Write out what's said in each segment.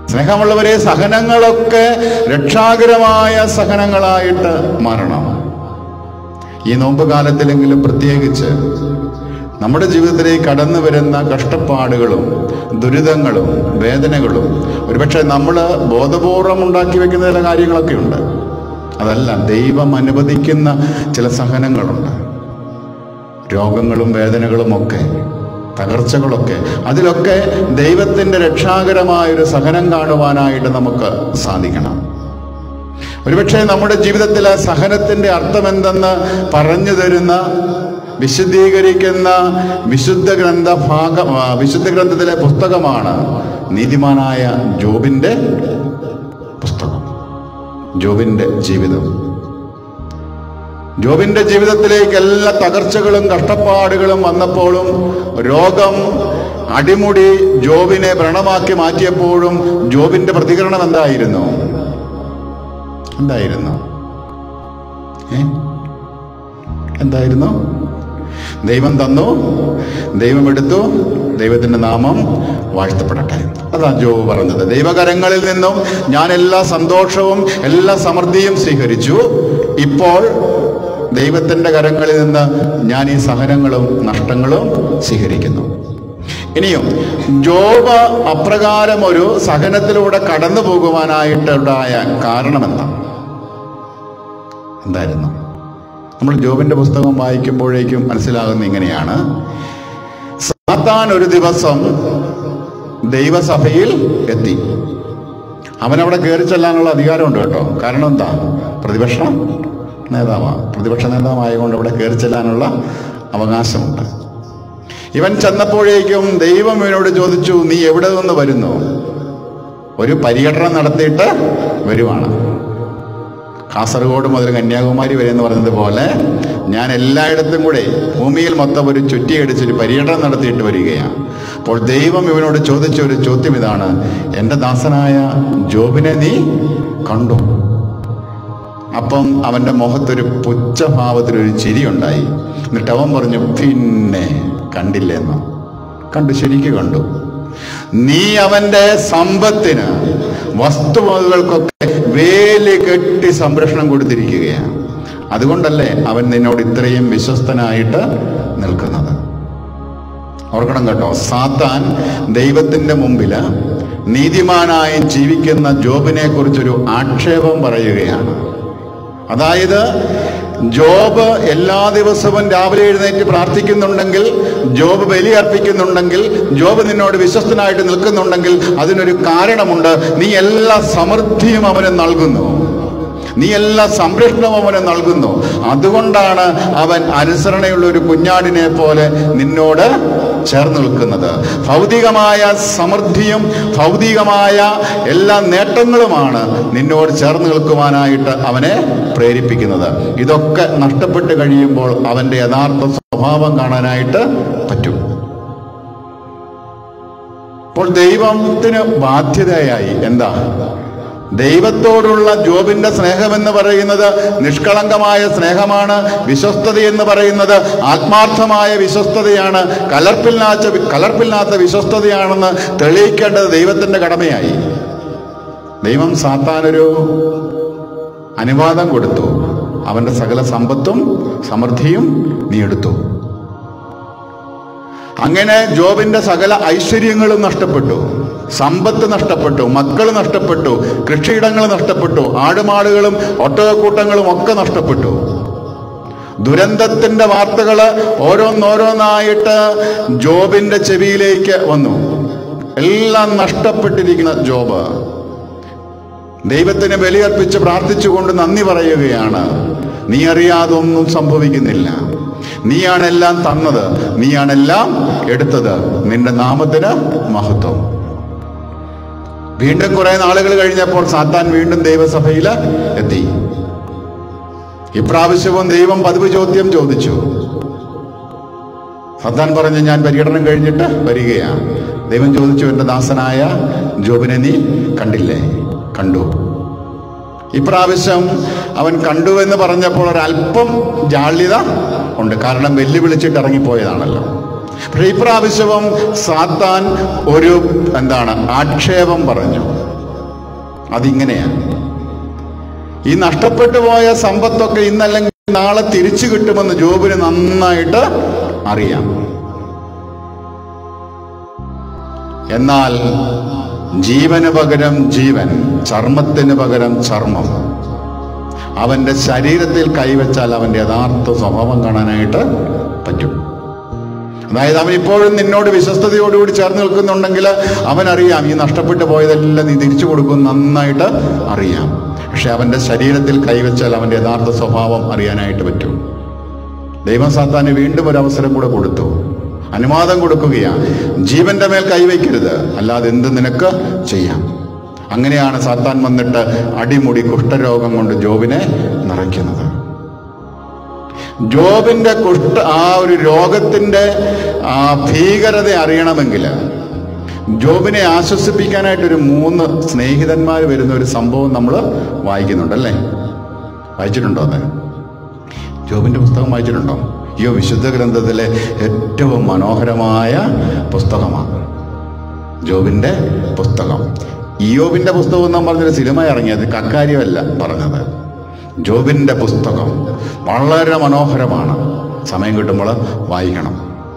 സ്നേഹമുള്ളവരെ സഹനങ്ങളൊക്കെ രക്ഷാകരമായ സഹനങ്ങളായിട്ട് മാറണം ഈ നോമ്പ് കാലത്തിലെങ്കിലും പ്രത്യേകിച്ച് നമ്മുടെ ജീവിതത്തിലേക്ക് കടന്നു വരുന്ന കഷ്ടപ്പാടുകളും ദുരിതങ്ങളും വേദനകളും ഒരുപക്ഷെ നമ്മൾ ബോധപൂർവം ഉണ്ടാക്കി വെക്കുന്ന ചില കാര്യങ്ങളൊക്കെ ഉണ്ട് അതല്ല ദൈവം അനുവദിക്കുന്ന ചില സഹനങ്ങളുണ്ട് രോഗങ്ങളും വേദനകളും ഒക്കെ തകർച്ചകളൊക്കെ അതിലൊക്കെ ദൈവത്തിൻ്റെ രക്ഷാകരമായൊരു സഹനം കാണുവാനായിട്ട് നമുക്ക് സാധിക്കണം ഒരുപക്ഷെ നമ്മുടെ ജീവിതത്തിലെ സഹനത്തിന്റെ അർത്ഥം എന്തെന്ന് പറഞ്ഞു തരുന്ന വിശദീകരിക്കുന്ന വിശുദ്ധ ഗ്രന്ഥ ഭാഗ ആ, വിശുദ്ധ ഗ്രന്ഥത്തിലെ പുസ്തകമാണ് നീതിമാനായ ജോബിന്റെ പുസ്തകം ജോബിന്റെ ജീവിതം ജോബിന്റെ ജീവിതത്തിലേക്ക് എല്ലാ തകർച്ചകളും കഷ്ടപ്പാടുകളും വന്നപ്പോഴും രോഗം അടിമുടി ജോബിനെ വ്രണമാക്കി മാറ്റിയപ്പോഴും ജോബിന്റെ പ്രതികരണം എന്തായിരുന്നു എന്തായിരുന്നു ഏ? എന്തായിരുന്നു ദൈവം തന്നു ദൈവം എടുത്തു ദൈവത്തിന്റെ നാമം വാഴ്ത്തപ്പെടട്ടെ അതാ ജോബ് പറഞ്ഞത് ദൈവകരങ്ങളിൽ നിന്നും ഞാൻ എല്ലാ സന്തോഷവും എല്ലാ സമൃദ്ധിയും സ്വീകരിച്ചു ഇപ്പോൾ ദൈവത്തിന്റെ കരങ്ങളിൽ നിന്ന് ഞാൻ ഈ സഹനങ്ങളും നഷ്ടങ്ങളും സ്വീകരിക്കുന്നു ഇനിയും ജോബ് അപ്രകാരം ഒരു സഹനത്തിലൂടെ കടന്നു പോകുവാനായിട്ടുണ്ടായ കാരണമെന്താണ് എന്തായിരുന്നു നമ്മൾ ജോബിന്റെ പുസ്തകം വായിക്കുമ്പോഴേക്കും മനസ്സിലാകുന്ന ഇങ്ങനെയാണ് സാത്താൻ ഒരു ദിവസം ദൈവസഭയിൽ എത്തി അവനവിടെ കയറി ചെല്ലാനുള്ള അധികാരമുണ്ട് കേട്ടോ കാരണം എന്താ പ്രതിപക്ഷ നേതാവാണ് പ്രതിപക്ഷ നേതാവായതുകൊണ്ട് അവിടെ കയറി ചെല്ലാനുള്ള അവകാശമുണ്ട് ഇവൻ ചെന്നപ്പോഴേക്കും ദൈവം ഇവനോട് ചോദിച്ചു നീ എവിടെ നിന്ന് വരുന്നു ഒരു പര്യടനം നടത്തിയിട്ട് വരുവാണ് കാസർഗോഡ് മുതൽ കന്യാകുമാരി വരെ എന്ന് പറയുന്നത് പോലെ ഞാൻ എല്ലായിടത്തും കൂടെ ഭൂമിയിൽ മൊത്തം ഒരു ചുറ്റിയടിച്ചൊരു പര്യടനം നടത്തിയിട്ട് വരികയാണ് അപ്പോൾ ദൈവം ഇവനോട് ചോദിച്ച ഒരു ചോദ്യം ഇതാണ് എൻ്റെ ദാസനായ ജോബിനെ നീ കണ്ടു അപ്പം അവൻ്റെ മുഖത്തൊരു പുച്ഛഭാവത്തിലൊരു ചിരിയുണ്ടായി എന്നിട്ട് അവൻ പറഞ്ഞു പിന്നെ കണ്ടില്ലെന്ന് കണ്ടു ശരിക്ക് കണ്ടു നീ അവന്റെ സമ്പത്തിന് വസ്തുവകകൾക്കൊക്കെ വേലി കെട്ടി സംരക്ഷണം കൊടുത്തിരിക്കുകയാണ് അതുകൊണ്ടല്ലേ അവൻ നിന്നോട് ഇത്രയും വിശ്വസ്തനായിട്ട് നിൽക്കുന്നത് ഓർക്കണം കേട്ടോ സാത്താൻ ദൈവത്തിന്റെ മുമ്പിൽ നീതിമാനായി ജീവിക്കുന്ന ജോബിനെ കുറിച്ചൊരു ആക്ഷേപം പറയുകയാണ് അതായത് ജോബ് എല്ലാ ദിവസവും രാവിലെ എഴുന്നേറ്റ് പ്രാർത്ഥിക്കുന്നുണ്ടെങ്കിൽ ജോബ് ബലി അർപ്പിക്കുന്നുണ്ടെങ്കിൽ ജോബ് നിന്നോട് വിശ്വസ്തനായിട്ട് നിൽക്കുന്നുണ്ടെങ്കിൽ അതിനൊരു കാരണമുണ്ട് നീ എല്ലാ സമൃദ്ധിയും അവന് നൽകുന്നു നീ എല്ലാ സംരക്ഷണവും അവന് നൽകുന്നു അതുകൊണ്ടാണ് അവൻ അനുസരണയുള്ള ഒരു കുഞ്ഞാടിനെ പോലെ നിന്നോട് ചേർന്ന് നിൽക്കുന്നത് ഭൗതികമായ സമൃദ്ധിയും ഭൗതികമായ എല്ലാ നേട്ടങ്ങളുമാണ് നിന്നോട് ചേർന്ന് നിൽക്കുവാനായിട്ട് അവനെ പ്രേരിപ്പിക്കുന്നത് ഇതൊക്കെ നഷ്ടപ്പെട്ട് കഴിയുമ്പോൾ അവന്റെ യഥാർത്ഥ സ്വഭാവം കാണാനായിട്ട് പറ്റും അപ്പോൾ ദൈവത്തിന് ബാധ്യതയായി എന്താ ദൈവത്തോടുള്ള ജോബിന്റെ സ്നേഹമെന്ന് പറയുന്നത് നിഷ്കളങ്കമായ സ്നേഹമാണ് വിശ്വസ്തത എന്ന് പറയുന്നത് ആത്മാർത്ഥമായ വിശ്വസ്തതയാണ് കലർപ്പില്ലാത്ത കലർപ്പില്ലാത്ത വിശ്വസ്തതയാണെന്ന് തെളിയിക്കേണ്ടത് ദൈവത്തിന്റെ കടമയായി ദൈവം സാത്താനൊരു അനുവാദം കൊടുത്തു അവന്റെ സകല സമ്പത്തും സമൃദ്ധിയും നീ എടുത്തു അങ്ങനെ ജോബിന്റെ സകല ഐശ്വര്യങ്ങളും നഷ്ടപ്പെട്ടു സമ്പത്ത് നഷ്ടപ്പെട്ടു മക്കൾ നഷ്ടപ്പെട്ടു കൃഷിയിടങ്ങൾ നഷ്ടപ്പെട്ടു ആടുമാടുകളും ഒട്ടകക്കൂട്ടങ്ങളും ഒക്കെ നഷ്ടപ്പെട്ടു ദുരന്തത്തിന്റെ വാർത്തകൾ ഓരോന്നോരോന്നായിട്ട് ജോബിന്റെ ചെവിയിലേക്ക് വന്നു എല്ലാം നഷ്ടപ്പെട്ടിരിക്കുന്ന ജോബ് ദൈവത്തിന് ബലിയർപ്പിച്ച് പ്രാർത്ഥിച്ചുകൊണ്ട് നന്ദി പറയുകയാണ് നീ അറിയാതെ ഒന്നും സംഭവിക്കുന്നില്ല നീയാണെല്ലാം തന്നത് നീയാണെല്ലാം എടുത്തത് നിന്റെ നാമത്തിന് മഹത്വം വീണ്ടും കുറെ നാളുകൾ കഴിഞ്ഞപ്പോൾ സാത്താൻ വീണ്ടും ദൈവസഭയിൽ എത്തി ഇപ്രാവശ്യവും ദൈവം പതിവ് ചോദ്യം ചോദിച്ചു സാത്താൻ പറഞ്ഞു ഞാൻ പര്യടനം കഴിഞ്ഞിട്ട് വരികയാണ് ദൈവം ചോദിച്ചു എൻ്റെ ദാസനായ ജോബിനെ നീ കണ്ടില്ലേ കണ്ടു ഇപ്രാവശ്യം അവൻ കണ്ടു എന്ന് പറഞ്ഞപ്പോൾ ഒരല്പം ജാള്യത ഉണ്ട് കാരണം വെല്ലുവിളിച്ചിട്ട് ഇറങ്ങിപ്പോയതാണല്ലോ പക്ഷെ ഇപ്രാവശ്യവും സാത്താൻ ഒരു എന്താണ് ആക്ഷേപം പറഞ്ഞു അതിങ്ങനെയാണ് ഈ നഷ്ടപ്പെട്ടു പോയ സമ്പത്തൊക്കെ ഇന്നല്ലെങ്കിൽ നാളെ തിരിച്ചു കിട്ടുമെന്ന് ജോബിന് നന്നായിട്ട് അറിയാം എന്നാൽ ജീവന് പകരം ജീവൻ ചർമ്മത്തിന് പകരം ചർമ്മം അവന്റെ ശരീരത്തിൽ കൈവച്ചാൽ അവന്റെ യഥാർത്ഥ സ്വഭാവം കാണാനായിട്ട് പറ്റും അതായത് അവൻ ഇപ്പോഴും നിന്നോട് വിശ്വസ്തയോടുകൂടി ചേർന്ന് നിൽക്കുന്നുണ്ടെങ്കിൽ അവൻ അറിയാം ഈ നഷ്ടപ്പെട്ടു പോയതെല്ലാം നീ തിരിച്ചു കൊടുക്കും നന്നായിട്ട് അറിയാം പക്ഷെ അവന്റെ ശരീരത്തിൽ കൈവച്ചാൽ അവന്റെ യഥാർത്ഥ സ്വഭാവം അറിയാനായിട്ട് പറ്റും ദൈവം സാത്താന് വീണ്ടും ഒരു അവസരം കൂടെ കൊടുത്തു അനുവാദം കൊടുക്കുകയാ ജീവന്റെ മേൽ കൈവയ്ക്കരുത് അല്ലാതെ എന്ത് നിനക്ക് ചെയ്യാം അങ്ങനെയാണ് സാത്താൻ വന്നിട്ട് അടിമുടി കുഷ്ഠരോഗം കൊണ്ട് ജോബിനെ നിറയ്ക്കുന്നത് ജോബിന്റെ കുഷ്ഠ ആ ഒരു രോഗത്തിന്റെ ആ ഭീകരത അറിയണമെങ്കിൽ ജോബിനെ ആശ്വസിപ്പിക്കാനായിട്ട് ഒരു മൂന്ന് സ്നേഹിതന്മാർ വരുന്ന ഒരു സംഭവം നമ്മൾ വായിക്കുന്നുണ്ടല്ലേ വായിച്ചിട്ടുണ്ടോ അത് ജോബിന്റെ പുസ്തകം വായിച്ചിട്ടുണ്ടോ അയ്യോ വിശുദ്ധ ഗ്രന്ഥത്തിലെ ഏറ്റവും മനോഹരമായ പുസ്തകമാണ് ജോബിന്റെ പുസ്തകം ഇയോബിന്റെ പുസ്തകം എന്ന് പറഞ്ഞൊരു സിനിമ ഇറങ്ങിയത് കക്കാര്യമല്ല പറഞ്ഞത് ജോബിന്റെ പുസ്തകം വളരെ മനോഹരമാണ് സമയം കിട്ടുമ്പോൾ വായിക്കണം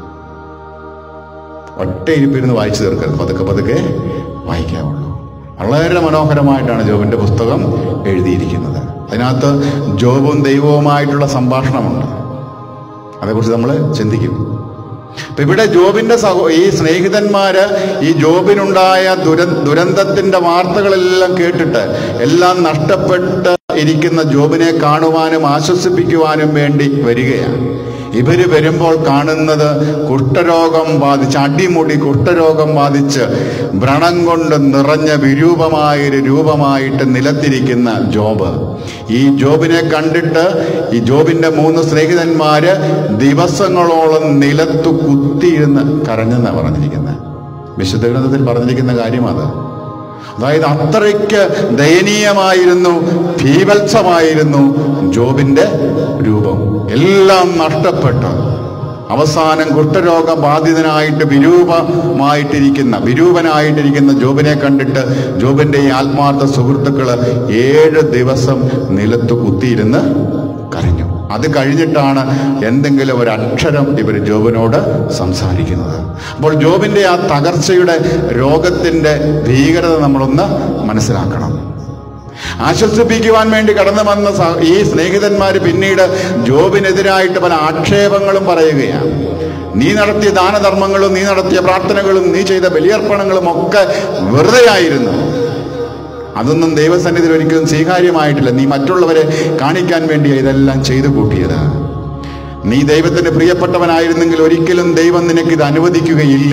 ഒറ്റ ഇരിപ്പിരുന്ന് വായിച്ചു തീർക്കരുത് പതുക്കെ പതുക്കെ വായിക്കാവുള്ളൂ വളരെ മനോഹരമായിട്ടാണ് ജോബിന്റെ പുസ്തകം എഴുതിയിരിക്കുന്നത് അതിനകത്ത് ജോബും ദൈവവുമായിട്ടുള്ള സംഭാഷണമുണ്ട് അതേക്കുറിച്ച് നമ്മൾ ചിന്തിക്കും അപ്പൊ ഇവിടെ ജോബിന്റെ സഹോ ഈ സ്നേഹിതന്മാര് ഈ ജോബിനുണ്ടായ ദുര ദുരന്തത്തിന്റെ വാർത്തകളെല്ലാം കേട്ടിട്ട് എല്ലാം നഷ്ടപ്പെട്ട് ഇരിക്കുന്ന ജോബിനെ കാണുവാനും ആശ്വസിപ്പിക്കുവാനും വേണ്ടി വരികയാണ് ഇവര് വരുമ്പോൾ കാണുന്നത് കുഷ്ഠരോഗം ബാധിച്ച് അടിമുടി കുഷ്ഠരോഗം ബാധിച്ച് വ്രണം കൊണ്ട് നിറഞ്ഞ വിരൂപമായൊരു രൂപമായിട്ട് നിലത്തിരിക്കുന്ന ജോബ് ഈ ജോബിനെ കണ്ടിട്ട് ഈ ജോബിന്റെ മൂന്ന് സ്നേഹിതന്മാര് ദിവസങ്ങളോളം നിലത്തു കുത്തിയിരുന്ന് കരഞ്ഞെന്നാണ് പറഞ്ഞിരിക്കുന്നത് വിശുദ്ധ ഗ്രന്ഥത്തിൽ പറഞ്ഞിരിക്കുന്ന കാര്യം അത് അതായത് അത്രയ്ക്ക് ദയനീയമായിരുന്നു ഭീവത്സമായിരുന്നു ജോബിന്റെ രൂപം എല്ലാം നഷ്ടപ്പെട്ടു അവസാനം കുഷ്ഠരോഗ ബാധിതനായിട്ട് വിരൂപമായിട്ടിരിക്കുന്ന വിരൂപനായിട്ടിരിക്കുന്ന ജോബിനെ കണ്ടിട്ട് ജോബിന്റെ ഈ ആത്മാർത്ഥ സുഹൃത്തുക്കള് ഏഴ് ദിവസം നിലത്ത് കുത്തിയിരുന്ന് കരഞ്ഞു അത് കഴിഞ്ഞിട്ടാണ് എന്തെങ്കിലും ഒരു അക്ഷരം ഇവർ ജോബിനോട് സംസാരിക്കുന്നത് അപ്പോൾ ജോബിന്റെ ആ തകർച്ചയുടെ രോഗത്തിന്റെ ഭീകരത നമ്മളൊന്ന് മനസ്സിലാക്കണം ആശ്വസിപ്പിക്കുവാൻ വേണ്ടി കടന്നു വന്ന സ- ഈ സ്നേഹിതന്മാര് പിന്നീട് ജോബിനെതിരായിട്ട് പല ആക്ഷേപങ്ങളും പറയുകയാണ് നീ നടത്തിയ ദാനധർമ്മങ്ങളും നീ നടത്തിയ പ്രാർത്ഥനകളും നീ ചെയ്ത ബലിയർപ്പണങ്ങളും ഒക്കെ വെറുതെയായിരുന്നു അതൊന്നും ദൈവസന്നിധിയിൽ ഒരിക്കലും സ്വീകാര്യമായിട്ടില്ല നീ മറ്റുള്ളവരെ കാണിക്കാൻ വേണ്ടി ഇതെല്ലാം ചെയ്തു കൂട്ടിയത് നീ ദൈവത്തിന് പ്രിയപ്പെട്ടവനായിരുന്നെങ്കിൽ ഒരിക്കലും ദൈവം നിനക്ക് ഇത് അനുവദിക്കുകയില്ല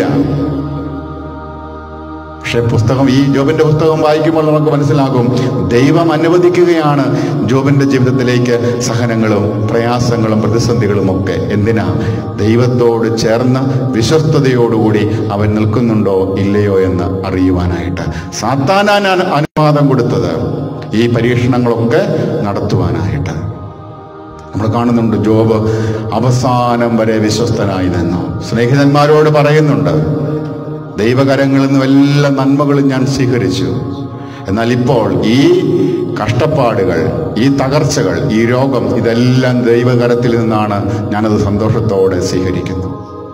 പക്ഷെ പുസ്തകം ഈ ജോബിന്റെ പുസ്തകം വായിക്കുമ്പോൾ നമുക്ക് മനസ്സിലാകും ദൈവം അനുവദിക്കുകയാണ് ജോബിന്റെ ജീവിതത്തിലേക്ക് സഹനങ്ങളും പ്രയാസങ്ങളും പ്രതിസന്ധികളും ഒക്കെ എന്തിനാ ദൈവത്തോട് ചേർന്ന് വിശ്വസ്തയോടുകൂടി അവൻ നിൽക്കുന്നുണ്ടോ ഇല്ലയോ എന്ന് അറിയുവാനായിട്ട് സാത്താനാണ് അനുവാദം കൊടുത്തത് ഈ പരീക്ഷണങ്ങളൊക്കെ നടത്തുവാനായിട്ട് നമ്മൾ കാണുന്നുണ്ട് ജോബ് അവസാനം വരെ വിശ്വസ്തനായി നിന്നു സ്നേഹിതന്മാരോട് പറയുന്നുണ്ട് ദൈവകരങ്ങളിൽ നിന്നും എല്ലാ നന്മകളും ഞാൻ സ്വീകരിച്ചു എന്നാൽ ഇപ്പോൾ ഈ കഷ്ടപ്പാടുകൾ ഈ തകർച്ചകൾ ഈ രോഗം ഇതെല്ലാം ദൈവകരത്തിൽ നിന്നാണ് ഞാനത് സന്തോഷത്തോടെ സ്വീകരിക്കുന്നു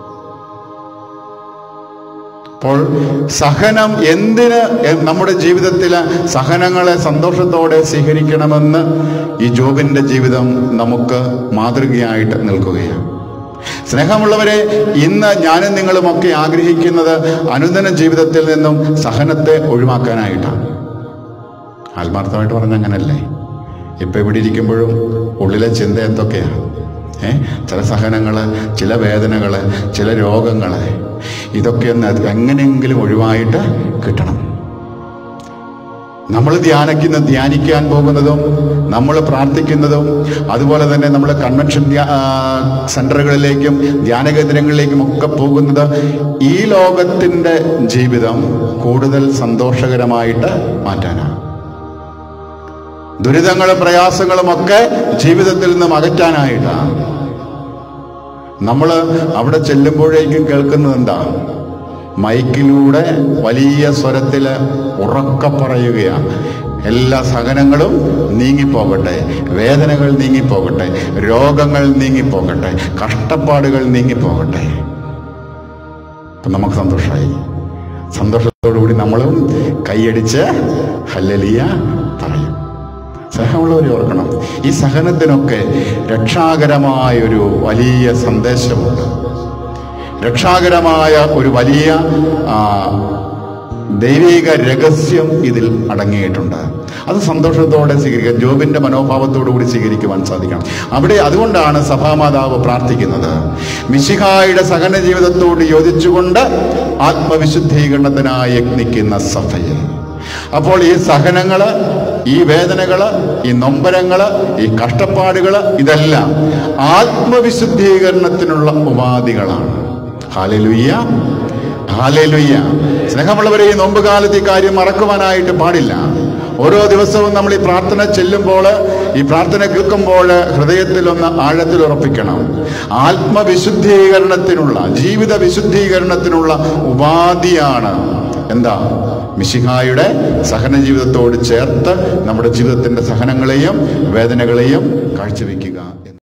അപ്പോൾ സഹനം എന്തിന് എ- നമ്മുടെ ജീവിതത്തിലെ സഹനങ്ങളെ സന്തോഷത്തോടെ സ്വീകരിക്കണമെന്ന് ഈ ജോബിന്റെ ജീവിതം നമുക്ക് മാതൃകയായിട്ട് നിൽക്കുകയാണ് സ്നേഹമുള്ളവരെ ഇന്ന് ഞാനും നിങ്ങളുമൊക്കെ ആഗ്രഹിക്കുന്നത് അനുദിന ജീവിതത്തിൽ നിന്നും സഹനത്തെ ഒഴിവാക്കാനായിട്ടാണ് ആത്മാർത്ഥമായിട്ട് പറഞ്ഞ അങ്ങനല്ലേ ഇപ്പൊ ഇവിടെ ഇരിക്കുമ്പോഴും ഉള്ളിലെ ചിന്ത എന്തൊക്കെയാണ് ഏ ചില സഹനങ്ങള് ചില വേദനകള് ചില രോഗങ്ങള് ഇതൊക്കെ ഒന്ന് അത് എങ്ങനെയെങ്കിലും ഒഴിവായിട്ട് കിട്ടണം നമ്മൾ ധ്യാനിക്കുന്ന ധ്യാനിക്കാൻ പോകുന്നതും നമ്മൾ പ്രാർത്ഥിക്കുന്നതും അതുപോലെ തന്നെ നമ്മൾ കൺവെൻഷൻ ധ്യാ- ആ, സെന്ററുകളിലേക്കും ധ്യാന കേന്ദ്രങ്ങളിലേക്കും ഒക്കെ പോകുന്നത് ഈ ലോകത്തിന്റെ ജീവിതം കൂടുതൽ സന്തോഷകരമായിട്ട് മാറ്റാനാണ് ദുരിതങ്ങളും പ്രയാസങ്ങളും ഒക്കെ ജീവിതത്തിൽ നിന്നും അകറ്റാനായിട്ടാണ് നമ്മൾ അവിടെ ചെല്ലുമ്പോഴേക്കും കേൾക്കുന്നത് എന്താ മൈക്കിലൂടെ വലിയ സ്വരത്തിൽ ഉറക്ക പറയുകയാണ് എല്ലാ സഹനങ്ങളും നീങ്ങിപ്പോകട്ടെ വേദനകൾ നീങ്ങിപ്പോകട്ടെ രോഗങ്ങൾ നീങ്ങിപ്പോകട്ടെ കഷ്ടപ്പാടുകൾ നീങ്ങിപ്പോകട്ടെ അപ്പം നമുക്ക് സന്തോഷമായി സന്തോഷത്തോടുകൂടി നമ്മളും കൈയടിച്ച് ഹല്ലലിയ പറയും സ്നേഹമുള്ളവരെ ഓർക്കണം ഈ സഹനത്തിനൊക്കെ രക്ഷാകരമായൊരു വലിയ സന്ദേശമുണ്ട് രക്ഷാകരമായ ഒരു വലിയ ആ, ദൈവിക രഹസ്യം ഇതിൽ അടങ്ങിയിട്ടുണ്ട് അത് സന്തോഷത്തോടെ സ്വീകരിക്കാൻ ജോബിന്റെ മനോഭാവത്തോടു കൂടി സ്വീകരിക്കുവാൻ സാധിക്കണം അവിടെ അതുകൊണ്ടാണ് സഭാമാതാവ് പ്രാർത്ഥിക്കുന്നത് മിശിഹായുടെ സഹന ജീവിതത്തോട് യോജിച്ചുകൊണ്ട് ആത്മവിശുദ്ധീകരണത്തിനായി യത്നിക്കുന്ന സഭയിൽ അപ്പോൾ ഈ സഹനങ്ങള് ഈ വേദനകള് ഈ നൊമ്പരങ്ങള് ഈ കഷ്ടപ്പാടുകള് ഇതെല്ലാം ആത്മവിശുദ്ധീകരണത്തിനുള്ള ഉപാധികളാണ് ഹാലലുയ്യ ഹാലലുയ്യ സ്നേഹമുള്ളവരെ ഈ നോമ്പ് കാലത്ത് ഈ കാര്യം മറക്കുവാനായിട്ട് പാടില്ല ഓരോ ദിവസവും നമ്മൾ ഈ പ്രാർത്ഥന ചെല്ലുമ്പോൾ ഈ പ്രാർത്ഥന കേൾക്കുമ്പോൾ ഹൃദയത്തിൽ ഒന്ന് ആഴത്തിൽ ഉറപ്പിക്കണം ആത്മവിശുദ്ധീകരണത്തിനുള്ള ജീവിത വിശുദ്ധീകരണത്തിനുള്ള ഉപാധിയാണ് എന്താ മിശിഹായുടെ സഹന ജീവിതത്തോട് ചേർത്ത് നമ്മുടെ ജീവിതത്തിന്റെ സഹനങ്ങളെയും വേദനകളെയും കാഴ്ചവെക്കുക എന്ന്